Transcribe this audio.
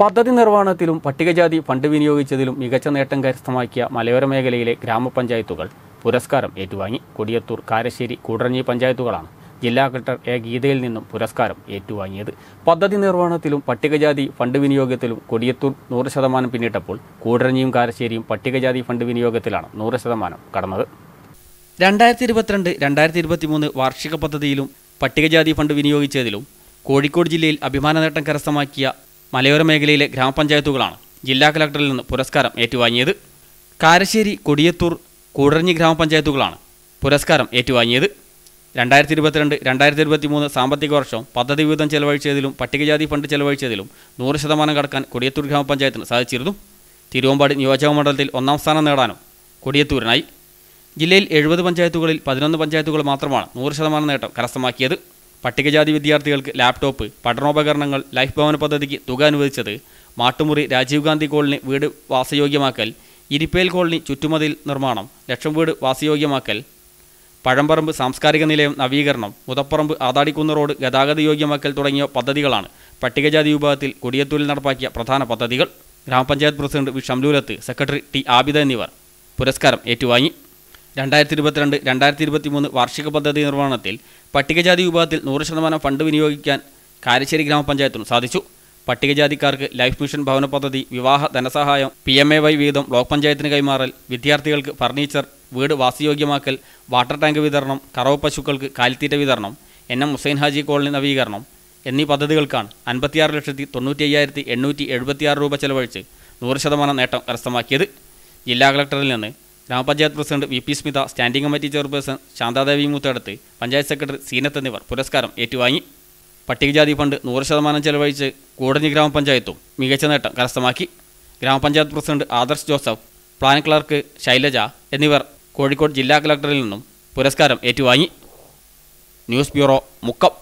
പദ്ധതി നിർവഹണത്തിലും പട്ടികജാതി ഫണ്ട് വിനിയോഗിച്ചതിലും മികച്ച നേട്ടം കരസ്ഥമാക്കിയ മലയോര മേഖലയിലെ ഗ്രാമപഞ്ചായത്തുകൾ പുരസ്കാരം ഏറ്റുവാങ്ങി കൊടിയത്തൂർ കാരശ്ശേരി കൂടറഞ്ഞി പഞ്ചായത്തുകളാണ് ജില്ലാ കളക്ടർ എ ഗീതയിൽ നിന്നും പുരസ്കാരം ഏറ്റുവാങ്ങിയത് പദ്ധതി നിർവഹണത്തിലും പട്ടികജാതി ഫണ്ട് വിനിയോഗത്തിലും കൊടിയത്തൂർ നൂറ് ശതമാനം പിന്നിട്ടപ്പോൾ കൂടറഞ്ഞിയും കാരശ്ശേരിയും പട്ടികജാതി ഫണ്ട് വിനിയോഗത്തിലാണ് നൂറ് ശതമാനം കടന്നത് രണ്ടായിരത്തി ഇരുപത്തിരണ്ട് രണ്ടായിരത്തി ഇരുപത്തി മൂന്ന് വാർഷിക പദ്ധതിയിലും പട്ടികജാതി ഫണ്ട് വിനിയോഗിച്ചതിലും കോഴിക്കോട് ജില്ലയിൽ അഭിമാന നേട്ടം കരസ്ഥമാക്കിയ മലയോര മേഖലയിലെ ഗ്രാമപഞ്ചായത്തുകളാണ് ജില്ലാ കളക്ടറിൽ നിന്ന് പുരസ്കാരം ഏറ്റുവാങ്ങിയത് കാരശ്ശേരി കൊടിയത്തൂർ കൂടരഞ്ഞി ഗ്രാമപഞ്ചായത്തുകളാണ് പുരസ്കാരം ഏറ്റുവാങ്ങിയത് രണ്ടായിരത്തി ഇരുപത്തിരണ്ട് രണ്ടായിരത്തി ഇരുപത്തി മൂന്ന് സാമ്പത്തിക വർഷം പദ്ധതി വിഹിതം ചെലവഴിച്ചതിലും പട്ടികജാതി ഫണ്ട് ചെലവഴിച്ചതിലും നൂറ് ശതമാനം കടക്കാൻ കൊടിയത്തൂർ ഗ്രാമപഞ്ചായത്തിന് സാധിച്ചിരുന്നു തിരുവമ്പാടി നിയോജക മണ്ഡലത്തിൽ ഒന്നാം സ്ഥാനം നേടാനും കൊടിയത്തൂരിനായി ജില്ലയിൽ എഴുപത് പഞ്ചായത്തുകളിൽ പതിനൊന്ന് പഞ്ചായത്തുകൾ മാത്രമാണ് നൂറ് ശതമാനം നേട്ടം കരസ്ഥമാക്കിയത് പട്ടികജാതി വിദ്യാർത്ഥികൾക്ക് ലാപ്ടോപ്പ് പഠനോപകരണങ്ങൾ ലൈഫ് ഭവന പദ്ധതിക്ക് തുക അനുവദിച്ചത് മാട്ടുമുറി രാജീവ് ഗാന്ധി കോളനി വീട് വാസയോഗ്യമാക്കൽ ഇരിപ്പേൽ കോളനി ചുറ്റുമതിൽ നിർമ്മാണം ലക്ഷം വീട് വാസയോഗ്യമാക്കൽ പഴമ്പറമ്പ് സാംസ്കാരിക നിലയം നവീകരണം മുതപ്പറമ്പ് ആതാടിക്കുന്ന് റോഡ് ഗതാഗത യോഗ്യമാക്കൽ തുടങ്ങിയ പദ്ധതികളാണ് പട്ടികജാതി വിഭാഗത്തിൽ കൊടിയത്തൂരിൽ നടപ്പാക്കിയ പ്രധാന പദ്ധതികൾ ഗ്രാമപഞ്ചായത്ത് president V Shamlulath secretary T Abida എന്നിവർ പുരസ്കാരം ഏറ്റുവാങ്ങി രണ്ടായിരത്തി ഇരുപത്തിരണ്ട് രണ്ടായിരത്തി ഇരുപത്തി മൂന്ന് വാർഷിക പദ്ധതി നിർവഹണത്തിൽ പട്ടികജാതി വിഭാഗത്തിൽ നൂറ് ശതമാനം ഫണ്ട് വിനിയോഗിക്കാൻ കാരശ്ശേരി ഗ്രാമപഞ്ചായത്തിനും സാധിച്ചു പട്ടികജാതിക്കാർക്ക് ലൈഫ് മിഷൻ ഭവന പദ്ധതി വിവാഹ ധനസഹായം പി എം എ വൈ വീതം ബ്ലോക്ക് പഞ്ചായത്തിന് കൈമാറൽ വിദ്യാർത്ഥികൾക്ക് ഫർണിച്ചർ വീട് വാസയോഗ്യമാക്കൽ വാട്ടർ ടാങ്ക് വിതരണം കറവ പശുക്കൾക്ക് കാലിത്തീറ്റ വിതരണം N M Hussain Haji colony നവീകരണം എന്നീ പദ്ധതികൾക്കാണ് അൻപത്തിയാറ് ലക്ഷത്തി തൊണ്ണൂറ്റി അയ്യായിരത്തി എണ്ണൂറ്റി എഴുപത്തിയാറ് രൂപ ചെലവഴിച്ച് നൂറ് ശതമാനം നേട്ടം കരസ്ഥമാക്കിയത് ജില്ലാ കളക്ടറിൽ നിന്ന് ഗ്രാമപഞ്ചായത്ത് president V P Smitha standing committee chairperson Shanthadevi Moothadath panchayat secretary Seenath എന്നിവർ പുരസ്കാരം ഏറ്റുവാങ്ങി പട്ടികജാതി ഫണ്ട് നൂറ് ശതമാനം ചെലവഴിച്ച് കൂടഞ്ഞി ഗ്രാമപഞ്ചായത്തും മികച്ച നേട്ടം കരസ്ഥമാക്കി ഗ്രാമപഞ്ചായത്ത് president Adarsh Joseph plan clerk Shailaja എന്നിവർ കോഴിക്കോട് ജില്ലാ കളക്ടറിൽ നിന്നും പുരസ്കാരം ഏറ്റുവാങ്ങി ന്യൂസ് ബ്യൂറോ മുക്കം